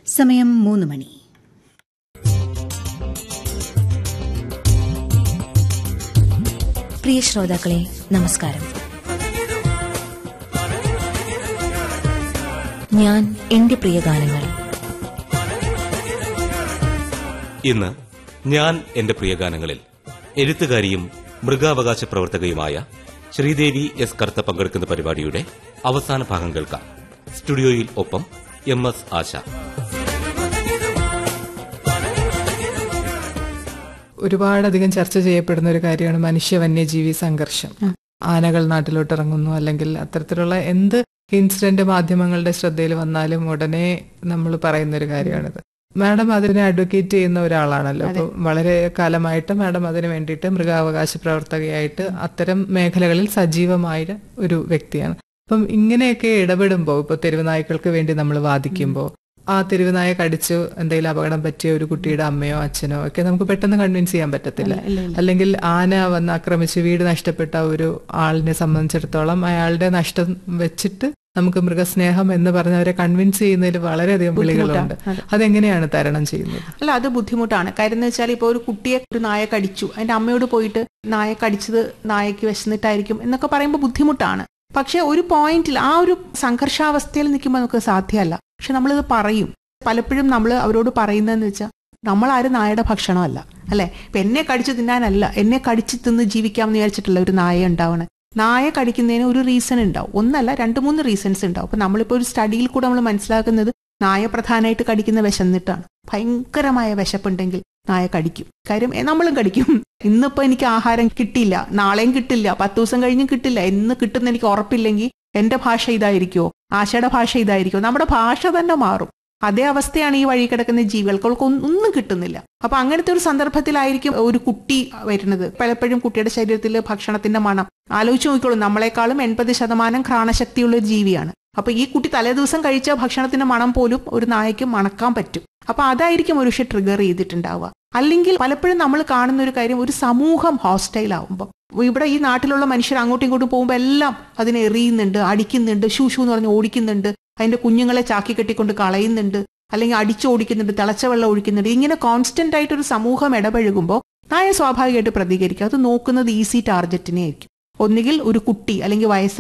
സമയം മൂന്ന് മണി പ്രിയ ശ്രോതാക്കളെ നമസ്കാരം ഞാൻ എന്റെ പ്രിയ ഗാനങ്ങൾ ഇന്ന് ഞാൻ എന്റെ പ്രിയഗാനങ്ങളിൽ എഴുത്തുകാരിയും മൃഗാവകാശ പ്രവർത്തകയുമായ ശ്രീദേവി എസ് കർത്ത പങ്കെടുക്കുന്ന പരിപാടിയുടെ അവസാന ഭാഗം കേൾക്കാം സ്റ്റുഡിയോയിൽ ഒപ്പം എം എസ് ആശ ഒരുപാടധികം ചർച്ച ചെയ്യപ്പെടുന്ന ഒരു കാര്യമാണ് മനുഷ്യ വന്യജീവി സംഘർഷം ആനകൾ നാട്ടിലോട്ട് ഇറങ്ങുന്നു അല്ലെങ്കിൽ അത്തരത്തിലുള്ള എന്ത് ഇൻസിഡന്റ് മാധ്യമങ്ങളുടെ ശ്രദ്ധയിൽ വന്നാലും ഉടനെ നമ്മൾ പറയുന്ന ഒരു കാര്യമാണിത് മാഡം അതിനെ അഡ്വക്കേറ്റ് ചെയ്യുന്ന ഒരാളാണല്ലോ അപ്പൊ വളരെ കാലമായിട്ട് മാഡം അതിന് വേണ്ടിയിട്ട് മൃഗാവകാശ പ്രവർത്തകയായിട്ട് അത്തരം മേഖലകളിൽ സജീവമായ ഒരു വ്യക്തിയാണ് അപ്പം ഇങ്ങനെയൊക്കെ ഇടപെടുമ്പോൾ ഇപ്പൊ തെരുവ് നായ്ക്കൾക്ക് വേണ്ടി നമ്മൾ വാദിക്കുമ്പോൾ ആ തെരുവ് നായ കടിച്ചു എന്തെങ്കിലും അപകടം പറ്റിയ ഒരു കുട്ടിയുടെ അമ്മയോ അച്ഛനോ ഒക്കെ നമുക്ക് പെട്ടെന്ന് കൺവിൻസ് ചെയ്യാൻ പറ്റത്തില്ല അല്ലെങ്കിൽ ആന വന്ന് ആക്രമിച്ച് വീട് നഷ്ടപ്പെട്ട ഒരു ആളിനെ സംബന്ധിച്ചിടത്തോളം അയാളുടെ നഷ്ടം വെച്ചിട്ട് നമുക്ക് മൃഗസ്നേഹം എന്ന് പറഞ്ഞ് അവരെ കൺവിൻസ് ചെയ്യുന്നതിൽ വളരെയധികം വിളികളുണ്ട് അതെങ്ങനെയാണ് തരണം ചെയ്യുന്നത് അല്ല അത് ബുദ്ധിമുട്ടാണ് കാര്യം എന്ന് വെച്ചാൽ ഇപ്പോൾ ഒരു കുട്ടിയെ ഒരു നായ കടിച്ചു അതിന്റെ അമ്മയോട് പോയിട്ട് നായ കടിച്ചത് നായക്ക് വിശന്നിട്ടായിരിക്കും എന്നൊക്കെ പറയുമ്പോൾ ബുദ്ധിമുട്ടാണ് പക്ഷെ ഒരു പോയിന്റിൽ ആ ഒരു സംഘർഷാവസ്ഥയിൽ നിൽക്കുമ്പോൾ നമുക്ക് സാധ്യമല്ല പക്ഷെ നമ്മളിത് പറയും പലപ്പോഴും നമ്മൾ അവരോട് പറയുന്നതെന്ന് വെച്ചാൽ നമ്മൾ ആരും നായയുടെ ഭക്ഷണമല്ല അല്ലെ ഇപ്പൊ എന്നെ കടിച്ചു തിന്നാനല്ല എന്നെ കടിച്ചു തിന്ന് ജീവിക്കാമെന്ന് വിചാരിച്ചിട്ടുള്ള ഒരു നായ ഉണ്ടാവണേ നായ കടിക്കുന്നതിന് ഒരു റീസൺ ഉണ്ടാവും ഒന്നല്ല രണ്ട് മൂന്ന് റീസൺസ് ഉണ്ടാവും അപ്പൊ നമ്മളിപ്പോൾ ഒരു സ്റ്റഡിയിൽ കൂടെ നമ്മൾ മനസ്സിലാക്കുന്നത് നായ പ്രധാനമായിട്ട് കടിക്കുന്ന വിശന്നിട്ടാണ് ഭയങ്കരമായ വിശപ്പുണ്ടെങ്കിൽ നായ കടിക്കും കാര്യം എ, നമ്മളും കടിക്കും ഇന്നിപ്പോ എനിക്ക് ആഹാരം കിട്ടിയില്ല നാളെയും കിട്ടില്ല പത്ത് ദിവസം കഴിഞ്ഞും കിട്ടില്ല എന്ന് കിട്ടുന്ന എനിക്ക് ഉറപ്പില്ലെങ്കിൽ എന്റെ ഭാഷ ഇതായിരിക്കുമോ ആശയുടെ ഭാഷ ഇതായിരിക്കുമോ നമ്മുടെ ഭാഷ തന്നെ മാറും അതേ അവസ്ഥയാണ് ഈ വഴി കിടക്കുന്ന ജീവികൾക്ക് അവൾക്ക് ഒന്നും ഒന്നും കിട്ടുന്നില്ല അപ്പൊ അങ്ങനത്തെ ഒരു സന്ദർഭത്തിലായിരിക്കും ഒരു കുട്ടി വരുന്നത് പലപ്പോഴും കുട്ടിയുടെ ശരീരത്തിൽ ഭക്ഷണത്തിന്റെ മണം ആലോചിച്ച് നോക്കിക്കോളൂ നമ്മളെക്കാളും എൺപത് ശതമാനം ഘ്രാണശക്തിയുള്ള ഒരു ജീവിയാണ് അപ്പൊ ഈ കുട്ടി തലേദിവസം കഴിച്ച ഭക്ഷണത്തിന്റെ മണം പോലും ഒരു നായക്ക് മണക്കാൻ പറ്റും അപ്പൊ അതായിരിക്കും ഒരു പക്ഷെ ട്രിഗർ ചെയ്തിട്ടുണ്ടാവുക അല്ലെങ്കിൽ പലപ്പോഴും നമ്മൾ കാണുന്ന ഒരു കാര്യം ഒരു സമൂഹം ഹോസ്റ്റൈൽ ആവുമ്പോൾ ഇവിടെ ഈ നാട്ടിലുള്ള മനുഷ്യർ അങ്ങോട്ടും ഇങ്ങോട്ടും പോകുമ്പോൾ എല്ലാം അതിനെ എറിയുന്നുണ്ട് അടിക്കുന്നുണ്ട് ഷൂ ഷൂ എന്ന് പറഞ്ഞ് ഓടിക്കുന്നുണ്ട് അതിന്റെ കുഞ്ഞുങ്ങളെ ചാക്കി കെട്ടിക്കൊണ്ട് കളയുന്നുണ്ട് അല്ലെങ്കിൽ അടിച്ചോടിക്കുന്നുണ്ട് തിളച്ച വെള്ളം ഒഴിക്കുന്നുണ്ട് ഇങ്ങനെ കോൺസ്റ്റന്റ് ആയിട്ട് ഒരു സമൂഹം ഇടപഴകുമ്പോൾ നായ സ്വാഭാവികമായിട്ട് പ്രതികരിക്കും അത് നോക്കുന്നത് ഈസി ടാർഗറ്റിനെ ആയിരിക്കും ഒന്നുകിൽ ഒരു കുട്ടി അല്ലെങ്കിൽ വയസ്സായ